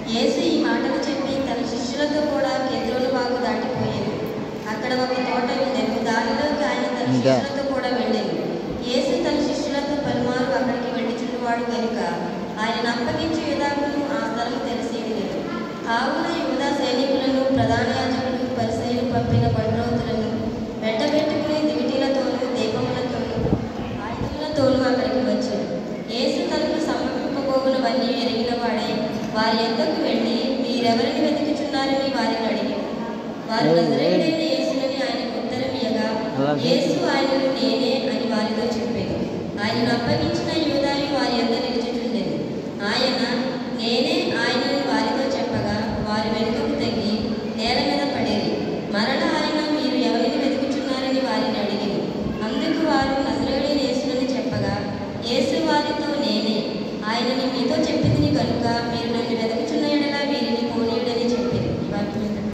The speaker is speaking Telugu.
యేసు ఈ మాటలు చెప్పి తన శిష్యులతో కూడా కెద్రోను వాగు దాటిపోయాను అక్కడ ఒక తోట ఉండేను దానిలోకి ఆయన తన ఇంకా. శిష్యులతో కూడా వెళ్ళాను యేసు తన శిష్యులతో పలుమారు అక్కడికి వెళ్ళిచుండువాడు కనుక ఆయన అప్పగించి యుధాకును ఆ స్థలం తెలిసి లేదు కావున యుధా సైనికులను ప్రధాన యాజకులు పరిసైలు పంపిన బండ్రోతులను వెంటబెట్టుకుని దివిటీలతోనూ దీపములతోనూ ఆయుధములతోనూ అక్కడికి వచ్చాడు యేసు తనకు సంభవింపబోగునవన్నీ ఎరిగిన వాడై వారి యొద్దకు వెళ్ళి మీరెవరిని వెతుకుచున్నారని వారిని అడిగాడు వారు నజరేయుడైన యేసునని ఆయనకు ఉత్తరం ఇయ్యగా అలాగే. యేసు ఆయనను నేనే అని వారితో చెప్పాను ఆయనను అప్పగించిన యూదాయు వారి యొద్ద నిలుచుచుండెను ఆయన నేనే ఆయనని వారితో చెప్పగా వారి వెనుకకు తగ్గి నేల మీద పడేది మరల ఆయన మీరు ఎవరిని వెతుకుచున్నారని వారిని అడిగింది అందుకు వారు నజరేయుడైన యేసునని చెప్పగా యేసు వారితో నేనే ఆయనని మీతో చెప్పింది